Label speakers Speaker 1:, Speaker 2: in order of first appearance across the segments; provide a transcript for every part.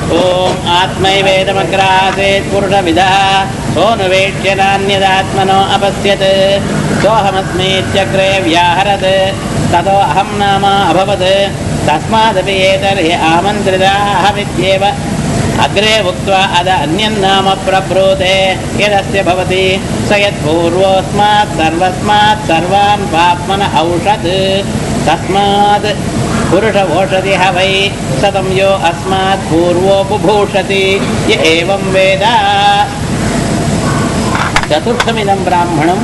Speaker 1: ॐ आत्मैवेदमग्रासेत् पुरुषविदः सोऽनुवेक्ष्य नान्यदात्मनो अपश्यत् सोऽहमस्मीत्यग्रे व्याहरत् ततो अहं नाम अभवत् तस्मादपि एतर्हि आमन्त्रिताहमित्येव अग्रे उक्त्वा अद अन्यन्नाम प्रब्रूते यदस्य भवति स यत्पूर्वोऽस्मात् सर्वस्मात् सर्वान् पाप्मन औषत् तस्मात् पुरुषवोषधिः वै सतं यो अस्मात् पूर्वो बुभूषति य एवं वेद चतुर्थमिदं ब्राह्मणं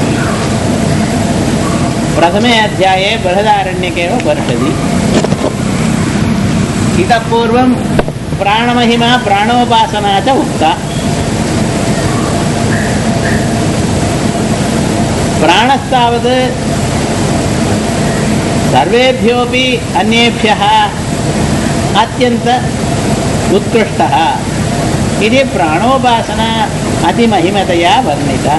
Speaker 1: प्रथमे अध्याये बृहदारण्यकेव वर्षति इतः पूर्वं प्राणमहिमा प्राणोपासना च उक्ता प्राणस्तावत् सर्वेभ्योऽपि अन्येभ्यः अत्यन्त उत्कृष्टः इति प्राणोपासना अतिमहिमतया वर्णिता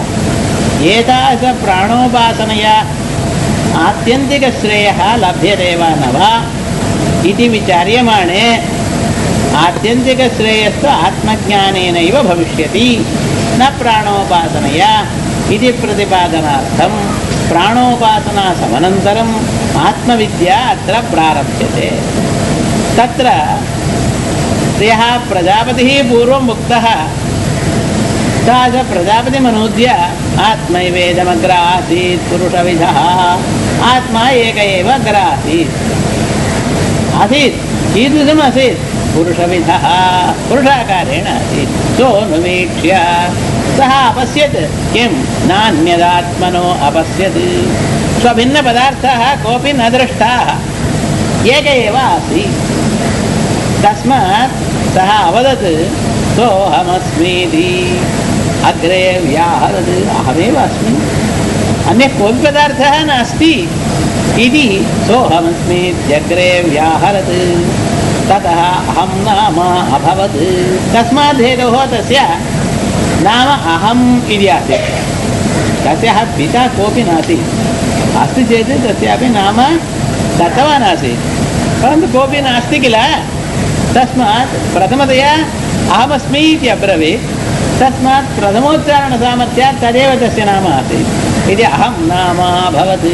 Speaker 1: एतादृशप्राणोपासनया आत्यन्तिकश्रेयः लभ्यते वा न वा इति विचार्यमाणे आत्यन्तिकश्रेयस्तु आत्मज्ञानेनैव भविष्यति न प्राणोपासनया इति प्रतिपादनार्थं प्राणोपासनासमनन्तरम् आत्मविद्या अत्र प्रारभ्यते तत्र यः प्रजापतिः पूर्वम् उक्तः सा च प्रजापतिमनूद्य आत्मैवेदमग्र आसीत् पुरुषविधः आत्मा एक एव अग्र आसीत् आसीत् कीदृशम् आसीत् पुरुषविधः पुरुषाकारेण आसीत् सोऽनुवीक्ष्य सः अपश्यत् किं नान्यदात्मनो अपश्यत् स्वभिन्नपदार्थाः कोऽपि न दृष्टाः एक एव आसीत् तस्मात् सः अवदत् सोऽहमस्मीति अग्रे व्याहरत् अहमेव अस्मि अन्यः कोऽपि पदार्थः नास्ति इति सोऽहमस्मीत्यग्रे व्याहरत् ततः अहं नाम अभवत् तस्मात् हेतोः तस्य नाम अहम् इति आसीत् तस्याः पिता कोऽपि नासीत् अस्ति चेत् तस्यापि नाम दत्तवान् आसीत् परन्तु कोऽपि नास्ति किल तस्मात् प्रथमतया अहमस्मि इति अब्रवीत् तस्मात् प्रथमोच्चारणसामर्थ्यात् तदेव तस्य नाम आसीत् इति अहं नाम अभवत्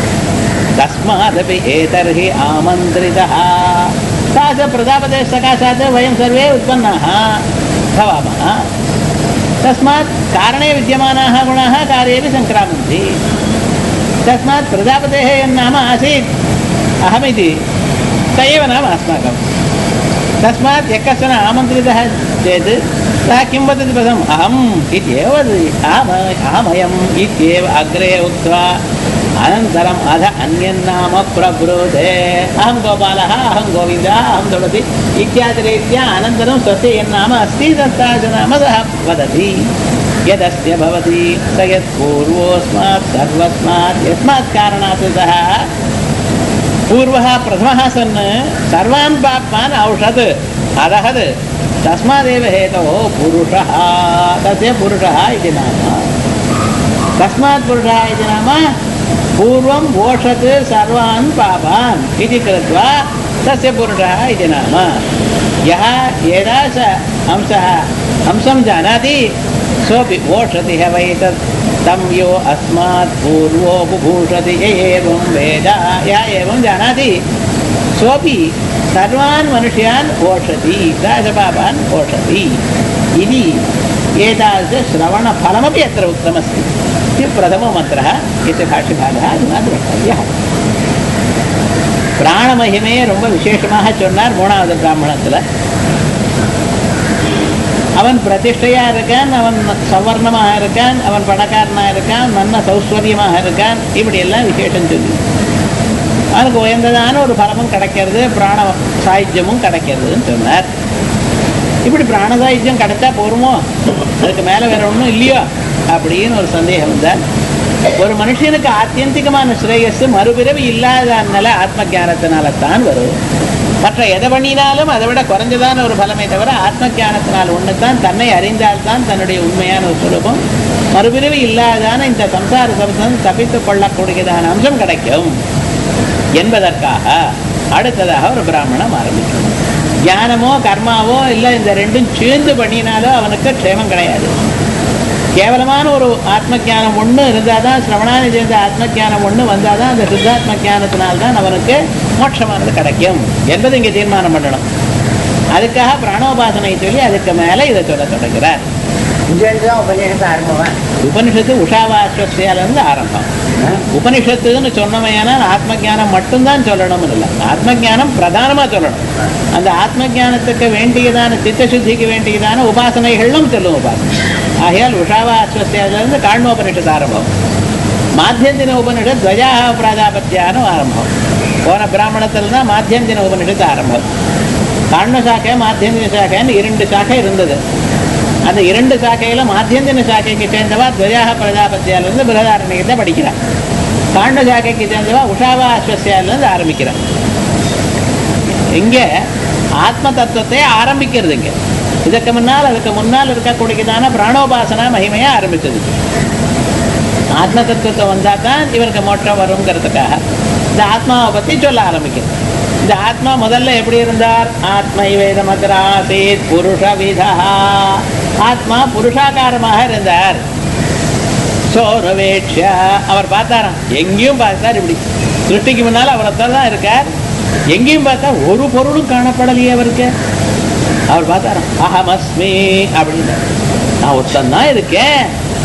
Speaker 1: तस्मादपि एतर्हि आमन्त्रितः सा च प्रजापतेः सकाशात् वयं सर्वे उत्पन्नाः भवामः तस्मात् कारणे विद्यमानाः गुणाः कार्येपि सङ्क्रामन्ति तस्मात् प्रजापतेः यन्नाम आसीत् अहमिति स एव नाम अस्माकं तस्मात् यः कश्चन आमन्त्रितः चेत् सः किं वदति पदम् अहम् इत्येव वदति अहम अहमयम् इत्येव अग्रे उक्त्वा अनन्तरम् अध अन्यन्नाम प्रब्रूते अहं गोपालः अहं गोविन्दः अहं तुलसी इत्यादिरीत्या अनन्तरं स्वस्य यन्नाम अस्ति तत्तादृशनाम सः वदति यदस्य भवति स यत् पूर्वोऽस्मात् सर्वस्मात् यस्मात् कारणात् सः पूर्वः प्रथमः सन् सर्वान् पापान् औषध अदहत् तस्मादेव हेतोः पुरुषः तस्य पुरुषः इति नाम तस्मात् पुरुषः इति नाम पूर्वं वोषत् सर्वान् पापान् इति कृत्वा तस्य पुरुषः इति नाम यः एतादृश अंशः अंशं जानाति सोऽपि वोषति ह वै तत् तं यो अस्मात् पूर्वो बुभूषति य एवं वेद यः एवं जानाति सोऽपि सर्वान् मनुष्यान् ओषति राजपापान् ओषति इति एतादृशश्रवणफलमपि अत्र उक्तमस्ति इति प्रथममन्त्रः यस्य भाष्यभागः अधुना द्रष्टव्यः பிராணமகிமே ரொம்ப விசேஷமாக சொன்னார் மூணாவது பிராமணத்தில் அவன் பிரதிஷ்டையா இருக்கான் அவன் சவர்ணமாக இருக்கான் அவன் பணக்காரனாக இருக்கான் நல்ல சௌஸ்வரியமாக இருக்கான் இப்படி எல்லாம் விசேஷம் சொல்லி அவனுக்கு உயர்ந்ததான ஒரு பலமும் கிடைக்கிறது பிராண சாயுஜ்யமும் கிடைக்கிறதுன்னு சொன்னார் இப்படி பிராண சாயுஜ்யம் கிடைச்சா போருமோ அதுக்கு மேலே வேற ஒன்றும் இல்லையோ அப்படின்னு ஒரு சந்தேகம் வந்தார் ஒரு மனுஷனுக்கு ஆத்தியந்திகமான ஸ்ரேயஸ் மறுபிறவி இல்லாதனால ஆத்ம ஜானத்தினால தான் வரும் மற்ற எதை பண்ணினாலும் அதை விட குறைஞ்சதான ஒரு பலமே தவிர ஆத்ம ஜானத்தினால் ஒன்று தான் தன்னை அறிந்தால்தான் தன்னுடைய உண்மையான ஒரு சுரூபம் மறுபிறவி இல்லாதான இந்த சம்சார சம்சம் தப்பித்துக் கொள்ளக்கூடியதான அம்சம் கிடைக்கும் என்பதற்காக அடுத்ததாக ஒரு பிராமணம் ஆரம்பிக்கணும் ஞானமோ கர்மாவோ இல்லை இந்த ரெண்டும் சேர்ந்து பண்ணினாலோ அவனுக்கு க்ஷேமம் கிடையாது கேவலமான ஒரு ஆத்ம ஞானம் ஒன்று இருந்தால் தான் சிரவணானி சேர்ந்த ஆத்ம ஞானம் ஒன்று வந்தால் தான் அந்த சித்தாத்ம ஞானத்தினால்தான் அவனுக்கு மோட்சமானது கிடைக்கும் என்பது இங்கே தீர்மானம் பண்ணணும் அதுக்காக பிராணோபாசனை சொல்லி அதுக்கு மேலே இதை சொல்ல தொடங்குறார்
Speaker 2: இங்கேருந்து தான் உபதேசத்தை ஆரம்பம்
Speaker 1: உபனிஷத்து உஷாவாஸ்வசியாலேருந்து ஆரம்பம் உபனிஷத்துன்னு சொன்னமையானால் ஆத்ம ஞானம் மட்டும்தான் சொல்லணும்னு இல்லை ஆத்ம ஞானம் பிரதானமாக சொல்லணும் அந்த ஆத்ம ஞானத்துக்கு வேண்டியதான சித்தசுத்திக்கு வேண்டியதான உபாசனைகளும் சொல்லும் உபாசனை ஆகையால் உஷாவா அஸ்வசியாலேருந்து காண்மோபனிஷத்து ஆரம்பம் மாத்தியந்தின உபனிஷத் துவஜாக பிராஜாபத்தியான ஆரம்பம் போன பிராமணத்தில் தான் மாத்தியந்தின உபனிஷத்து ஆரம்பம் காண்ம சாக்கை மாத்தியந்தின சாக்கைன்னு இரண்டு சாக்கை இருந்தது அந்த இரண்டு சாக்கையில மாத்தியந்தின சாக்கைக்கு சேர்ந்தவா துவஜாக பிரஜாபத்தியாலிருந்து பிரதாரணியத்தை படிக்கிறான் காண்ட சாக்கைக்கு சேர்ந்தவா உஷாவா அஸ்வசியாலிருந்து ஆரம்பிக்கிறான் இங்க ஆத்ம தத்துவத்தை ஆரம்பிக்கிறது இங்க இதுக்கு முன்னால் அதுக்கு முன்னால் இருக்கக்கூடியதான பிராணோபாசனா மகிமையா ஆரம்பிச்சது ஆத்ம தத்துவத்தை வந்தா தான் இவனுக்கு மோட்சம் வருங்கிறதுக்காக இந்த ஆத்மாவை பத்தி சொல்ல ஆரம்பிக்கிறது இந்த ஆத்மா முதல்ல எப்படி இருந்தார் ஆத்ம வேதமக்ராசீத் புருஷ விதா ஆத்மா புருஷாகாரமாக இருந்தார் சோரவேட்ச அவர் பார்த்தாராம் எங்கேயும் பார்த்தார் இப்படி சிருஷ்டிக்கு முன்னால் அவரைத்தான் தான் இருக்கார் எங்கேயும் பார்த்தா ஒரு பொருளும் காணப்படலையே அவருக்கு அவர் பார்த்தாராம் அகமஸ்மி அப்படின்னு நான் ஒருத்தன் தான் இருக்கேன்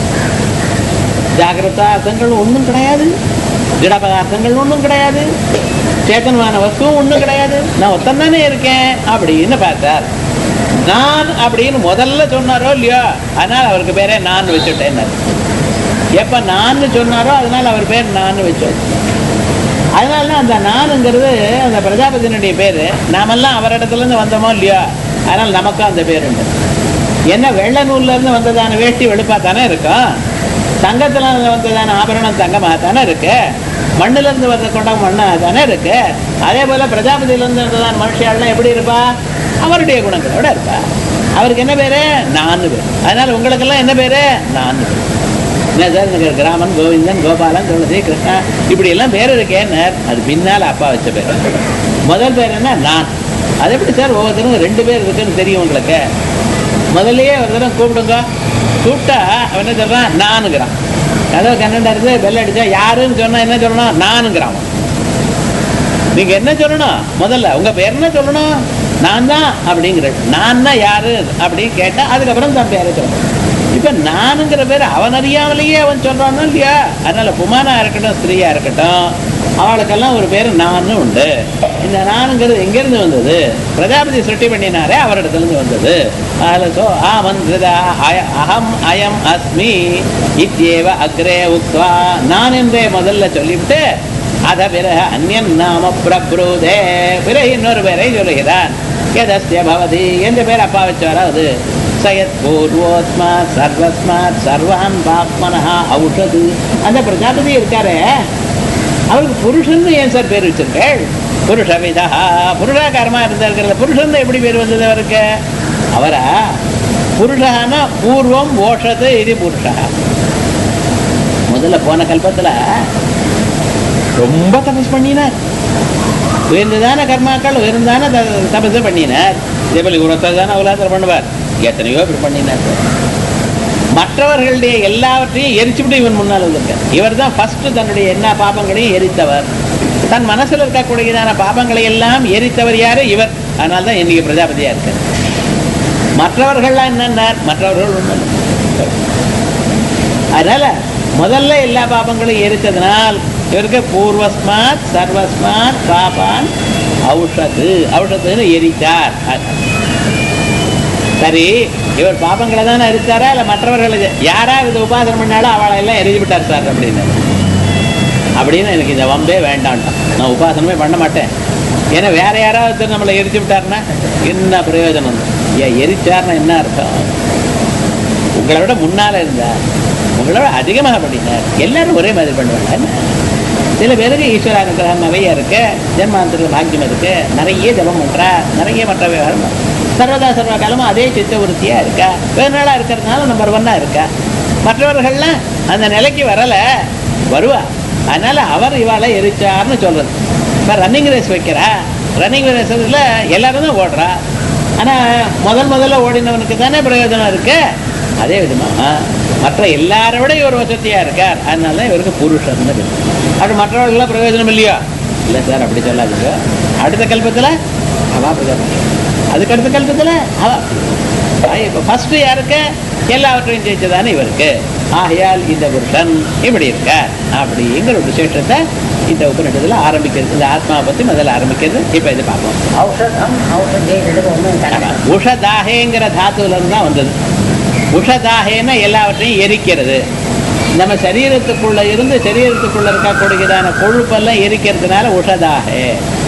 Speaker 1: ஜாகிரதார்த்தங்கள் ஒன்றும் கிடையாது திட பதார்த்தங்கள் ஒன்றும் கிடையாது சேத்தனமான வஸ்துவும் ஒன்றும் கிடையாது நான் ஒத்தன் தானே இருக்கேன் அப்படின்னு பார்த்தார் நான் அப்படின்னு முதல்ல சொன்னாரோ இல்லையோ அதனால அவருக்கு பேரே நான் வச்சுட்டேன் எப்ப நான் சொன்னாரோ அதனால அவர் பேர் நான் வச்சோம் அதனால தான் அந்த நானுங்கிறது அந்த பிரஜாபதியினுடைய பேர் நாமெல்லாம் அவரிடத்துல இருந்து வந்தோமோ இல்லையோ அதனால நமக்கும் அந்த பேர் உண்டு என்ன வெள்ளை நூல்ல இருந்து வந்ததான வேஷ்டி வெளுப்பா தானே இருக்கும் தங்கத்துல இருந்து வந்ததான ஆபரணம் தங்கமாக தானே இருக்கு மண்ணுல இருந்து வந்த கொண்டம் மண்ணாக தானே இருக்கு அதே போல பிரஜாபதியில இருந்து வந்ததான மனுஷியாள்லாம் எப்படி இருப்பா அவருடைய குணங்களோட இருப்பா அவருக்கு என்ன பேரு நான் பேர் அதனால உங்களுக்கெல்லாம் என்ன பேரு நான் பேர் என்ன சார் எனக்கு கிராமன் கோவிந்தன் கோபாலன் துளசி கிருஷ்ணா இப்படி எல்லாம் பேர் இருக்கேன்னு அது பின்னால் அப்பா வச்ச பேர் முதல் பேர் என்ன நான் அது எப்படி சார் ஒவ்வொருத்தரும் ரெண்டு பேர் இருக்குன்னு தெரியும் உங்களுக்கு முதல்லயே ஒரு தடவை கூப்பிடுங்க கூப்பிட்டா அவன் என்ன சொல்றான் நானுங்கிறான் கதவு கண்ணண்டா இருந்து பெல் அடிச்சா யாருன்னு சொன்னா என்ன சொல்லணும் நானுங்கிறான் அவன். நீங்க என்ன சொல்லணும் முதல்ல உங்க பேர் என்ன சொல்லணும் நான் தான் அப்படிங்கிற நான் தான் யாரு அப்படின்னு கேட்டா அதுக்கப்புறம் தன் பேரை சொல்லணும் இப்ப நானுங்கிற பேர் அவன் அறியாமலேயே அவன் சொல்றானோ இல்லையா அதனால புமானா இருக்கட்டும் ஸ்திரீயா இருக்கட்டும் அவளுக்கெல்லாம் ஒரு பேர் நான் உண்டு இந்த நானுங்கிறது எங்கிருந்து வந்தது பிரஜாபதி சிருஷ்டி பண்ணினாரே அவரிடத்துல இருந்து வந்தது அதில் சோ ஆமந்திரதா அய- அகம் அயம் அஸ்மி இத்யேவ அக்ரே உக்வா நான் என்றே முதல்ல சொல்லிவிட்டு அத பிறகு அந்யன் நாம பிரப்ரூதே பிறகு இன்னொரு பேரை சொல்லுகிறான் எதஸ்ய பவதி எந்த பேர் அப்பா வச்சாரோ அது சயத் பூர்வோஸ்மாத் சர்வஸ்மாத் சர்வான் பாப்மனஹா ஔஷது அந்த பிரஜாபதி இருக்காரே அவருக்கு புருஷன் ஏன் சார் பேர் வச்சிருக்கேள் புருஷ விதா புருஷாகாரமா இருந்திருக்கிறத புருஷன் எப்படி பேர் வந்தது அவருக்கு அவரா புருஷான பூர்வம் ஓஷது இது புருஷா முதல்ல போன கல்பத்துல ரொம்ப தபஸ் பண்ணினார் உயர்ந்ததான கர்மாக்கள் உயர்ந்தான த- தபசு பண்ணினார் இதே போல ஒருத்தர் தானே உலகத்தில் பண்ணுவார் எத்தனையோ இப்படி பண்ணினார் மற்றவர்களுடைய எல்லாவற்றையும் எரிச்சுவிட்டு இவன் முன்னால் வந்திருக்கார் இவர் தான் ஃபர்ஸ்ட் தன்னுடைய என்ன பாபங்களையும் எரித்தவர் தன் மனசுல இருக்கக்கூடியதான பாபங்களை எல்லாம் எரித்தவர் யாரு இவர் அதனால தான் இன்னைக்கு பிரஜாபதியா இருக்கார் மற்றவர்கள்லாம் என்னன்னார் மற்றவர்கள் ஒண்ணும் இல்லை. அதனால முதல்ல எல்லா பாபங்களையும் எரித்ததனால் இவருக்கு பூர்வஸ்மாத் சர்வஸ்மாத் பாபான் ஔஷது ஔஷத்துன்னு எரித்தார் சரி இவர் பாபங்களை தானே எரித்தாரா இல்லை மற்றவர்களை யாரா இது உபாசனம் பண்ணாலும் அவளை எல்லாம் எரிஞ்சு விட்டார் சார் அப்படின்னு அப்படின்னு எனக்கு இந்த வம்பே வேண்டாம்ட்டான் நான் உபாசனமே பண்ண மாட்டேன் ஏன்னா வேற யாராவது ஒருத்தர் நம்மளை எரிச்சு விட்டாருன்னா என்ன பிரயோஜனம் ஏன் எரிச்சார்னா என்ன அர்த்தம் உங்களை விட முன்னால இருந்தார் உங்களை விட அதிகமாக பண்ணினார் எல்லாரும் ஒரே மாதிரி பண்ணுவாங்க என்ன? சில பேருக்கு ஈஸ்வர அனுகிரகம் நிறைய இருக்கு ஜென்மாந்திர பாக்கியம் இருக்கு நிறைய ஜபம் பண்றா நிறைய மற்ற விவகாரம் சர்வதா சர்வ காலமும் அதே சித்த விருத்தியா இருக்கா வேறு நாளா இருக்கிறதுனால நம்பர் ஒன்னா இருக்கா மற்றவர்கள்லாம் அந்த நிலைக்கு வரல வருவா அதனால அவர் இவாளை எரிச்சார்னு சொல்றது இப்போ ரன்னிங் ரேஸ் வைக்கிறா ரன்னிங் ரேஸில் எல்லாரும் தான் ஓடுறா ஆனால் முதல் முதல்ல ஓடினவனுக்கு தானே பிரயோஜனம் இருக்கு அதே விதமாக மற்ற எல்லாரை விட இவர் வசதியாக இருக்கார் அதனால தான் இவருக்கு புருஷன் அப்படி மற்றவர்கள்லாம் பிரயோஜனம் இல்லையா இல்லை சார் அப்படி சொல்லாதீங்க அடுத்த கல்பத்தில் அவா பிரயோஜனம் அதுக்கு அடுத்த கல்பத்தில் அவா இப்போ ஃபர்ஸ்ட் யாருக்கு எல்லாவற்றையும் ஜெயிச்சதானே இவருக்கு ஆகையால் இந்த புருஷன் இப்படி இருக்க அப்படிங்கிற ஒரு விசேஷத்தை இந்த உபநிடத்தில் ஆரம்பிக்கிறது இந்த ஆத்மாவை பற்றி முதல்ல ஆரம்பிக்கிறது இப்போ இதை பார்ப்போம்
Speaker 2: ஔஷதம் ஔஷதே ரெண்டு ஒன்றும்
Speaker 1: ஆமா.
Speaker 2: கரெக்ட்
Speaker 1: உஷதாகேங்கிற தாத்துல இருந்து தான் வந்தது உஷதாகேன்னா எல்லாவற்றையும் எரிக்கிறது நம்ம சரீரத்துக்குள்ள இருந்து சரீரத்துக்குள்ள இருக்கக்கூடியதான கொழுப்பெல்லாம் எரிக்கிறதுனால உஷதாகே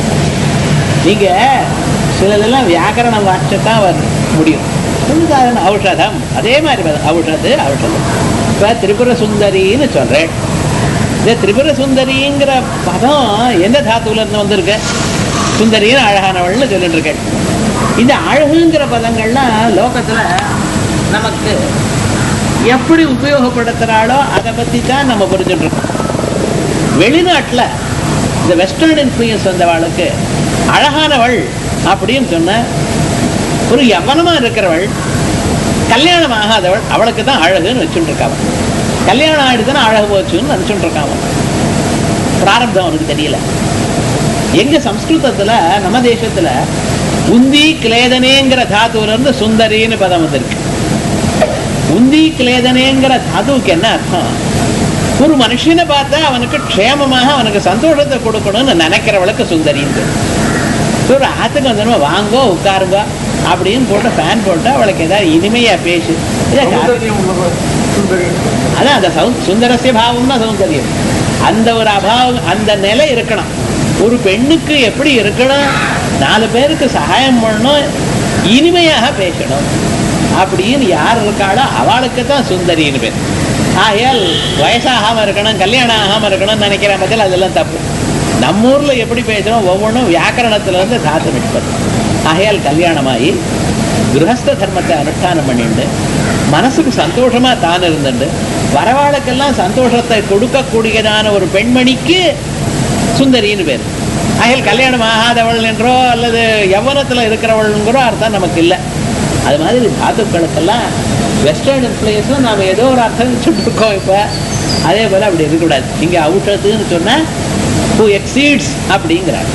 Speaker 1: நீங்க சிலதெல்லாம் வியாக்கரண வாட்சத்தான் வர முடியும் உதாரணம் ஔஷதம் அதே மாதிரி வரும். ஔஷது ஔஷதம் இப்போ திரிபுர சுந்தரின்னு சொல்றேன் இந்த திரிபுர சுந்தரிங்கிற பதம் எந்த தாத்துல இருந்து வந்திருக்கு சுந்தரின்னு அழகானவள்னு சொல்லிட்டு இருக்கேன் இந்த அழகுங்கிற பதங்கள்லாம் லோகத்துல நமக்கு எப்படி உபயோகப்படுத்துறாளோ அதை பத்தி தான் நம்ம புரிஞ்சுட்டு இருக்கோம் வெளிநாட்டுல இந்த வெஸ்டர்ன் இன்ஃப்ளூயன்ஸ் வந்தவாளுக்கு அழகானவள் அப்படின்னு சொன்ன ஒரு யவனமா இருக்கிறவள் கல்யாணம் ஆகாதவள் அவளுக்கு தான் அழகுன்னு வச்சுட்டு இருக்காவ கல்யாணம் ஆயிடுச்சுன்னா அழகு போச்சுன்னு நினச்சுட்டு இருக்காவ பிராரப்தம் அவனுக்கு தெரியல எங்க சம்ஸ்கிருதத்துல நம்ம தேசத்துல உந்தி கிளேதனேங்கிற தாத்துல இருந்து சுந்தரின்னு பதம் வந்திருக்கு உந்தி கிளேதனேங்கிற தாதுவுக்கு என்ன அர்த்தம் ஒரு மனுஷனை பார்த்தா அவனுக்கு க்ஷேமமாக அவனுக்கு சந்தோஷத்தை கொடுக்கணும்னு நினைக்கிறவளுக்கு சுந்தரின்னு ஒரு ஆத்துக்கு வந்தோம் வாங்கோ உட்காருங்க அப்படின்னு போட்டு ஃபேன் போட்டு அவளுக்கு ஏதாவது இனிமையா பேசு இதை கா- அதான் அந்த சௌ சுந்தரசிய பாவம்னா சௌந்தரியம் அந்த ஒரு அபாவம் அந்த நிலை இருக்கணும் ஒரு பெண்ணுக்கு எப்படி இருக்கணும் நாலு பேருக்கு சகாயம் பண்ணணும் இனிமையாக பேசணும் அப்படின்னு யார் இருக்காளோ அவளுக்கு தான் சுந்தரின்னு பேர் ஆகையால் வயசாகாம இருக்கணும் கல்யாணம் ஆகாம இருக்கணும்னு நினைக்கிற பட்சத்தில் அதெல்லாம் தப்பு நம்ம ஊர்ல எப்படி பேசுறோம் ஒவ்வொன்றும் வியாக்கரணத்துல இருந்து தாத்து நிற்பது ஆகையால் கல்யாணமாகி கிரகஸ்த தர்மத்தை அனுஷ்டானம் பண்ணிண்டு மனசுக்கு சந்தோஷமா தான் இருந்துண்டு வரவாளுக்கெல்லாம் சந்தோஷத்தை கொடுக்கக்கூடியதான ஒரு பெண்மணிக்கு சுந்தரின்னு பேர் ஆகையால் கல்யாணம் ஆகாதவள் என்றோ அல்லது யவனத்துல இருக்கிறவள்ங்கிறோ அர்த்தம் நமக்கு இல்லை அது மாதிரி தாத்துக்களுக்கெல்லாம் வெஸ்டர்ன் இன்ஃப்ளூயன்ஸில் நாம் ஏதோ ஒரு அர்த்தம் வச்சுட்டு இருக்கோம் இப்போ அதே போல் அப்படி இருக்கக்கூடாது இங்கே அவுஷத்துன்னு சொன்னால் ஹூ எக்ஸீட்ஸ் அப்படிங்கிறார்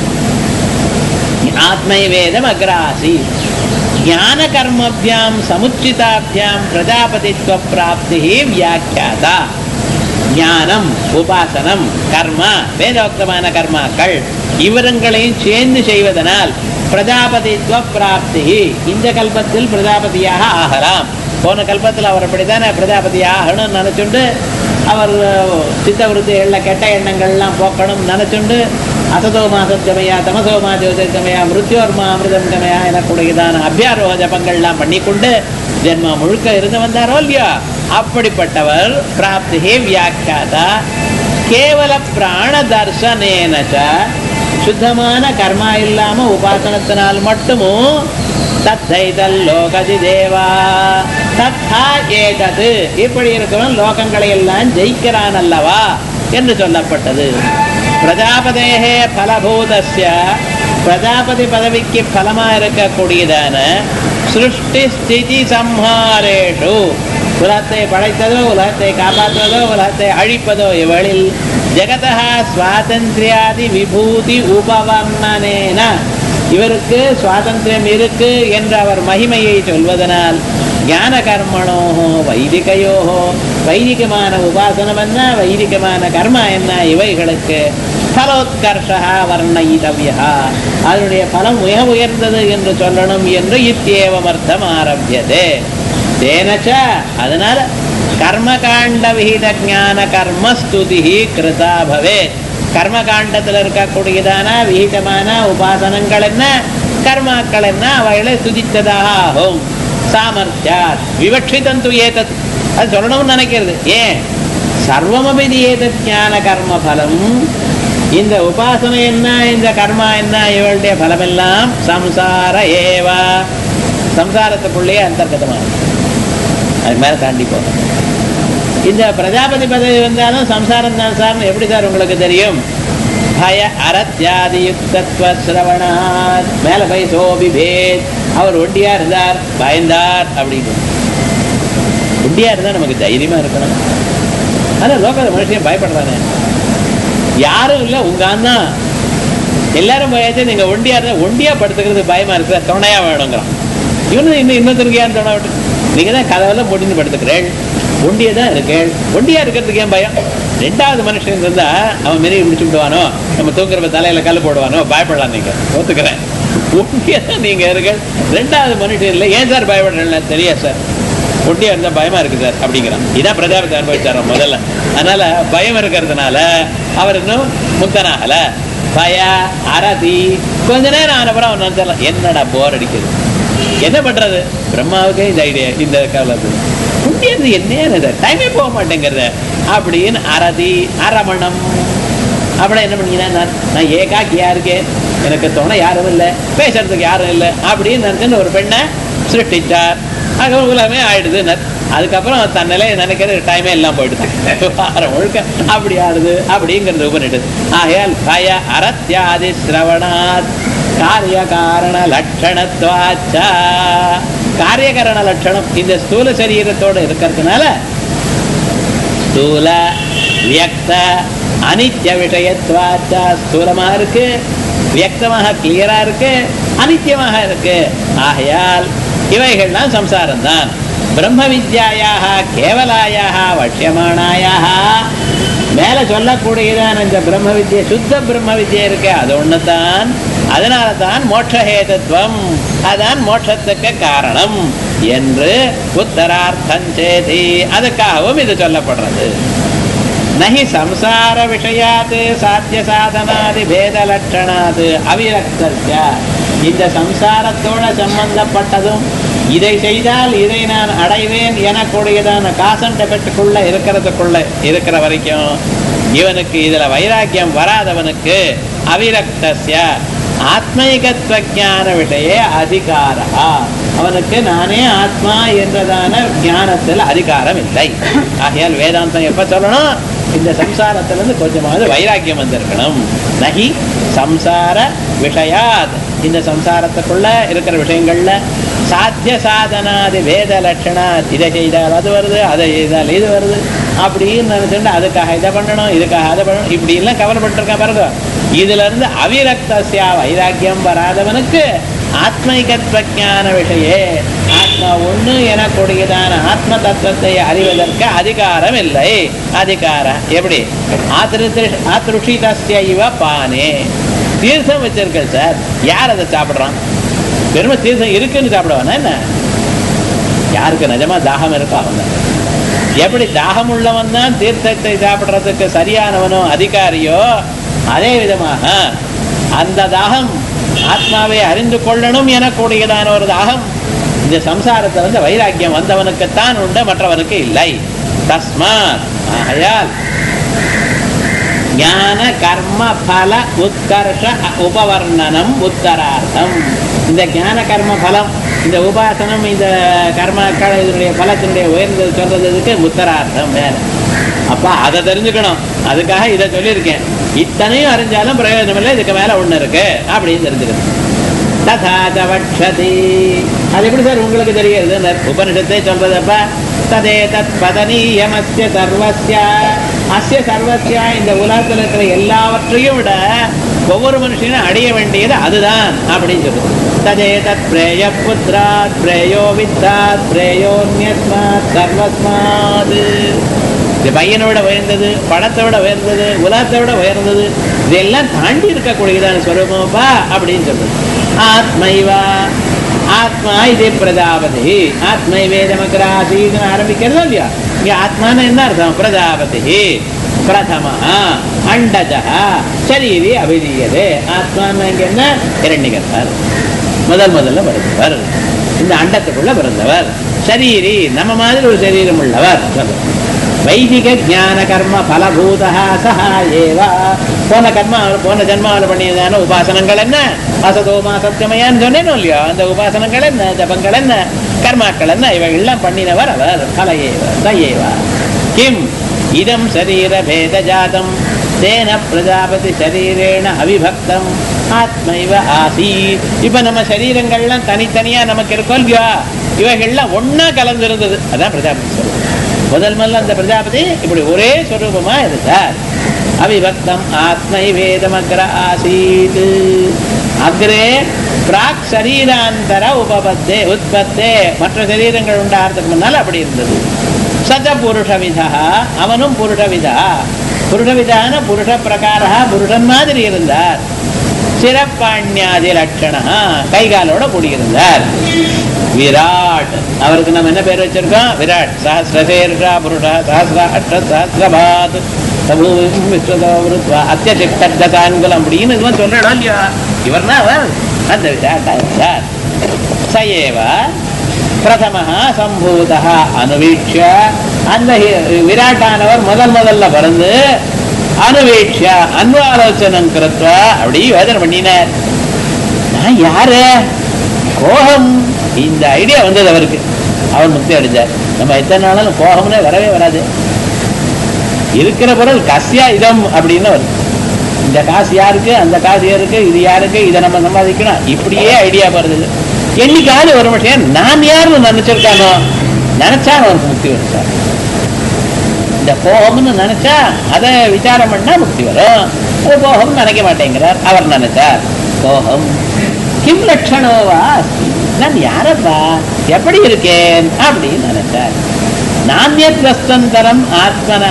Speaker 1: ஆத்மை வேதம் அக்ராசி ஞான கர்மபியாம் சமுச்சிதாபியாம் பிரஜாபதித்வ பிராப்தி வியாக்கியாதா ஞானம் உபாசனம் கர்மா வேதோக்தமான கர்மாக்கள் இவரங்களையும் சேர்ந்து செய்வதனால் பிரஜாபதித்வ பிராப்தி இந்த கல்பத்தில் பிரஜாபதியாக ஆகலாம் போன கல்பத்தில் அவர் அப்படித்தானே பிரஜாபதி ஆகணும்னு நினைச்சுண்டு அவர் சித்தவருத்திகளில் கெட்ட எண்ணங்கள்லாம் போக்கணும் நினைச்சுண்டு அசதோ மாசத்தமையா தமசோ மா ஜோதிர்கமையா மிருத்யோர்மா அமிர்தம் கமையா எனக்கூடியதான அபியாரோக ஜபங்கள்லாம் பண்ணிக்கொண்டு ஜென்மம் முழுக்க இருந்து வந்தாரோ இல்லையா அப்படிப்பட்டவர் பிராப்தி வியாக்கியாதா கேவல பிராண தர்சனேனச்ச சுத்தமான கர்மா இல்லாம உபாசனத்தினால் மட்டுமும் தத்தைதல் லோகதி தேவா தத்தா ஏதது இப்படி இருக்கிறவன் லோகங்களை எல்லாம் ஜெயிக்கிறான் அல்லவா என்று சொல்லப்பட்டது பிரஜாபதேகே பலபூதஸ்ய பிரஜாபதி பதவிக்கு பலமா இருக்கக்கூடியதான சிருஷ்டி ஸ்திதி சம்ஹாரேஷு உலகத்தை படைத்ததோ உலகத்தை காப்பாற்றுவதோ உலகத்தை அழிப்பதோ இவளில் ஜெகதா சுவாதந்திரியாதி விபூதி உபவர்ணனேன இவருக்கு சுவாதந்திரம் இருக்கு என்று அவர் மகிமையை சொல்வதனால் ஞான கர்மணோஹோ வைதிகையோஹோ வைதிகமான உபாசனம் என்ன வைதிகமான கர்மா என்ன இவைகளுக்கு பலோத்கர்ஷா வர்ணயிதவியா அதனுடைய பலம் மிக உயர்ந்தது என்று சொல்லணும் என்று இத்தியேவம் அர்த்தம் ஆரம்பியதே தேனச்ச அதனால கர்மகாண்ட விகித ஞான கர்மஸ்துதி கிருதா பவேத் கர்மகாண்டத்தில் இருக்கக்கூடியதான விகிதமான உபாசனங்கள் என்ன கர்மாக்கள் என்ன அவைகளை துதித்ததாக ஆகும் சாமர்த்தியாத் விவக்ஷிதந்து ஏதத் அது சொல்லணும்னு நினைக்கிறது ஏன் சர்வமபி ஏதத் ஞான கர்ம பலம் இந்த உபாசனை என்ன இந்த கர்மா என்ன இவளுடைய பலமெல்லாம் சம்சார ஏவா சம்சாரத்துக்குள்ளேயே அந்தர்கதமானது அது மேலே தாண்டி போகணும் இந்த பிரஜாபதி பதவி வந்தாலும் சம்சாரம் தான் சார்னு எப்படி சார் உங்களுக்கு தெரியும் பய அரத்யாதியுக்தத்வ சிரவணாத் மேல போய் சோபிபேத் அவர் ஒண்டியா இருந்தார் பயந்தார் அப்படின்னு ஒண்டியா இருந்தா நமக்கு தைரியமா இருக்கணும் ஆனா லோகத மனுஷன் பயப்படுறானே யாரும் இல்ல உங்க அண்ணா எல்லாரும் போயாச்சு நீங்க ஒண்டியா இருந்தா ஒண்டியா படுத்துக்கிறது பயமா இருக்கு சார் துணையா வேணுங்கிறான் இவனு இன்னும் இன்னொருத்தருக்கு ஏன் துணை விட்டு நீங்க தான் கதவெல்லாம் முடிந்து படுத்துக்கிறேன் ஒண்டியா தான் இருக்கேன் ஒண்டியா இருக்கிறதுக்கு ஏன் பயம் ரெண்டாவது மனுஷன் இருந்தா அவன் மெரிய பிடிச்சு விடுவானோ நம்ம தூங்குறப்ப தலையில கல் போடுவானோ பயப்படலாம் நீங்க ஒத்துக்கிறேன் ஒண்டியா தான் நீங்க இருக்க ரெண்டாவது மனுஷன் இல்லை ஏன் சார் பயப்படுறேன் தெரியாது சார் ஒண்டியா இருந்தா பயமா இருக்கு சார் அப்படிங்கிறான் இதான் பிரஜாபதி அனுபவிச்சார முதல்ல அதனால பயம் இருக்கிறதுனால அவர் இன்னும் முக்தனாகல பய அரதி கொஞ்ச நேரம் ஆனப்புறம் அவன் நினைச்சாலாம் என்னடா போர் அடிக்குது என்ன பண்றது பிரம்மாவுக்கே இந்த ஐடியா இந்த காலத்துல குட்டியது என்ன டைமே போக மாட்டேங்கிறத அப்படின்னு அரதி அரமணம் அப்புறம் என்ன பண்ணீங்கன்னா நான் நான் ஏகாக்கியா இருக்கேன் எனக்கு துணை யாரும் இல்லை பேசுறதுக்கு யாரும் இல்லை அப்படின்னு நினைச்சுன்னு ஒரு பெண்ணை சிருஷ்டிச்சார் ஆக உலகமே ஆயிடுது அதுக்கப்புறம் தன் நிலையை நினைக்கிற டைமே எல்லாம் போயிடுது வாரம் முழுக்க அப்படி ஆடுது அப்படிங்கிறது உபனிட்டு ஆகையால் பய அரத்யாதி சிரவணாத் காரிய காரண லட்சணத்வாச்சா காரியகரண லட்சணம் இந்த ஸ்தூல சரீரத்தோட இருக்கிறதுனால ஸ்தூல வியக்த அனித்ய விஷயத்வாச்சா ஸ்தூலமா இருக்கு வியக்தமாக கிளியரா இருக்கு அனித்தியமாக இருக்கு ஆகையால் இவைகள்லாம் சம்சாரம் தான் பிரம்ம வித்யாயாக கேவலாயாக வட்சியமானாயாக மேல சொல்லக்கூடியதான இந்த பிரம்ம வித்யை சுத்த பிரம்ம வித்யை இருக்கு அது ஒண்ணுதான் அதனால தான் மோட்சஹேதத்துவம் அதான் மோட்சத்துக்கு காரணம் என்று உத்தரார்த்தம் சேதி அதுக்காகவும் இது சொல்லப்படுறது நகி சம்சார விஷயாத் சாத்திய சாதனாதி பேத லட்சணாது அவிரக்தஸ்ய இந்த சம்சாரத்தோட சம்பந்தப்பட்டதும் இதை செய்தால் இதை நான் அடைவேன் எனக்கூடியதான காசன் டெபெட்டுக்குள்ள இருக்கிறதுக்குள்ள இருக்கிற வரைக்கும் இவனுக்கு இதுல வைராக்கியம் வராதவனுக்கு அவிரக்தஸ்ய ஆத்மீகத்துவ ஞான விஷய அதிகாரா அவனுக்கு நானே ஆத்மா என்றதான ஞானத்தில் அதிகாரம் இல்லை ஆகையால் வேதாந்தம் எப்ப சொல்லணும் இந்த சம்சாரத்திலிருந்து கொஞ்சமாவது வைராக்கியம் வந்திருக்கணும் நகி சம்சார விஷயாத் இந்த சம்சாரத்துக்குள்ள இருக்கிற விஷயங்கள்ல சாத்திய சாதனாதி வேத லட்சணா இதை செய்தால் அது வருது அதை செய்தால் இது வருது அப்படின்னு நினைச்சுட்டு அதுக்காக இதை பண்ணணும் இதுக்காக அதை பண்ணணும் இப்படி எல்லாம் கவலைப்பட்டிருக்கா பாருங்க இதுல இருந்து அவிரக்தசியா வைராக்கியம் வராதவனுக்கு ஆத்மைகத்வ ஞான விஷயே ஆத்மா ஒண்ணு எனக்கூடியதான ஆத்ம தத்துவத்தை அறிவதற்கு அதிகாரம் இல்லை அதிகாரம் எப்படி ஆத்ருஷிதஸ்ய இவ பானே தீர்த்தம் வச்சிருக்க சார் யார் அதை சாப்பிடுறான் பெருமை தீர்த்தம் இருக்குன்னு சாப்பிடுவானா என்ன யாருக்கு நிஜமா தாகம் இருக்கோ அவன் தான் எப்படி தாகம் உள்ளவன் தான் தீர்த்தத்தை சாப்பிடுறதுக்கு சரியானவனோ அதிகாரியோ அதே விதமாக அந்த தாகம் ஆத்மாவை அறிந்து கொள்ளணும் எனக்கூடியதான ஒரு தாகம் இந்த சம்சாரத்துல வந்து வைராக்கியம் வந்தவனுக்குத்தான் உண்டு மற்றவனுக்கு இல்லை தஸ்மாத் ஆகையால் ஞான கர்ம பல உத்கர்ஷ உபவர்ணனம் உத்தரார்த்தம் இந்த ஞான கர்ம பலம் இந்த உபாசனம் இந்த கர்மாக்கள் இதனுடைய பலத்தினுடைய உயர்ந்தது சொல்றதுக்கு உத்தரார்த்தம் வேற அப்ப அதை தெரிஞ்சுக்கணும் அதுக்காக இதை சொல்லியிருக்கேன் இத்தனையும் அறிஞ்சாலும் பிரயோஜனம் இல்லை இதுக்கு மேல ஒண்ணு இருக்கு அப்படின்னு தெரிஞ்சுக்கணும் ததாச்ச வக்ஷதி அது எப்படி சார் உங்களுக்கு தெரிகிறது உபனிஷத்தை சொல்றதப்ப ததே தத் பதனீயமஸ்ய சர்வஸ்ய அஸ்ய சர்வஸ்ய இந்த உலகத்தில் இருக்கிற எல்லாவற்றையும் விட ஒவ்வொரு மனுஷனும் அடைய வேண்டியது அதுதான் அப்படின்னு சொல்லுது ததே தத் பிரேய புத்திராத் பிரேயோ வித்தாத் பிரேயோன்யஸ்மாத் சர்வஸ்மாத் இது பையனை விட உயர்ந்தது பணத்தை விட உயர்ந்தது உலகத்தை விட உயர்ந்தது இதெல்லாம் தாண்டி இருக்கக்கூடியதான ஸ்வரூபமாப்பா அப்படின்னு சொல்றது ஆத்மைவா ஆத்மா இதே பிரஜாபதி ஆத்மை வேதமகராசின்னு ஆரம்பிக்கிறதோ இல்லையா இங்க ஆத்மான என்ன அர்த்தம் பிரஜாபதி பிரதம அண்டஜ சரீரி அபிதீயதே ஆத்மான்னு இங்க என்ன இரண்டிகர்த்தார் முதல் முதல்ல வருந்தவர் இந்த அண்டத்துக்குள்ள பிறந்தவர் சரீரி நம்ம மாதிரி ஒரு சரீரம் உள்ளவர் சொல்லுவார் வைதிக ஞான கர்ம பலபூதா சஹா ஏவா போன கர்மா போன ஜென்மாவில் பண்ணியதான உபாசனங்கள் என்ன அசதோமா சத்தியமையான்னு சொன்னேனோ இல்லையோ அந்த உபாசனங்கள் என்ன ஜபங்கள் என்ன கர்மாக்கள் என்ன இவைகள்லாம் பண்ணினவர் அவர் பல ஏவ தயேவா கிம் இதம் சரீர பேத ஜாதம் தேன பிரஜாபதி சரீரேண அவிபக்தம் ஆத்மைவ ஆசீத் இப்ப நம்ம சரீரங்கள்லாம் தனித்தனியா நமக்கு இருக்கோம் இல்லையா இவைகள்லாம் ஒண்ணா கலந்து இருந்தது அதான் பிரஜாபதி சொல்லுவோம் முதல் முதல்ல அந்த பிரஜாபதி இப்படி ஒரே ஸ்வரூபமா இருந்தார் அவிபக்தம் ஆத்மை வேதமக்ர ஆசீத் அக்ரே பிராக் சரீராந்தர உபபத்தே உற்பத்தே மற்ற சரீரங்கள் உண்டாகிறதுக்கு முன்னால் அப்படி இருந்தது சஜ புருஷவிதா அவனும் புருஷவிதா புருஷவிதான புருஷ பிரகாரா புருஷன் மாதிரி இருந்தார் சிறப்பாண்யாதி லட்சணா கைகாலோட கூடியிருந்தார் விராட் அவருக்கு நம்ம என்ன பேர் வச்சிருக்கோம் விராட் சஹசிரசேர்ஷா புருஷா சஹசிர அஷ்ட சஹசிரபாத் சபூம் விஸ்வதோருத்வா அத்தியசிக்தத்தான் அப்படின்னு இதுவன் சொல்றா இல்லையா இவர்னா அவர் அந்த விராட்டா இருந்தார் சயேவ பிரதம சம்பூத அனுவீட்ச அந்த ஹி- விராட்டானவர் முதல் முதல்ல பிறந்து அனுவீட்ச அன்வாலோசனம் கிருத்வ அப்படி யோஜனை பண்ணினார் நான் யாரு கோகம் இந்த ஐடியா வந்தது அவருக்கு அவர் முக்தி அடைஞ்சார் நம்ம எத்தனை நாளும் கோகம்னே வரவே வராது இருக்கிற பொருள் கஸ்யா இதம் அப்படின்னு வரும் இந்த காசு யாருக்கு அந்த காசு யாருக்கு இது யாருக்கு இதை நம்ம சம்பாதிக்கணும் இப்படியே ஐடியா வருது என்னைக்காவது ஒரு விஷயம் நான் யாருன்னு நினைச்சிருக்கானோ நினைச்சா அவனுக்கு முக்தி வரும் சார் இந்த கோபம்னு நினைச்சா அதை விசாரம் பண்ணா முக்தி வரும் அது கோபம் நினைக்க மாட்டேங்கிறார் அவர் நினைச்சார் கோபம் கிம் லட்சணோவா அஸ்தி? நான் யாரப்பா எப்படி இருக்கேன் அப்படின்னு நினைச்சார் நானியத்வஸ்தந்தரம் ஆத்மனா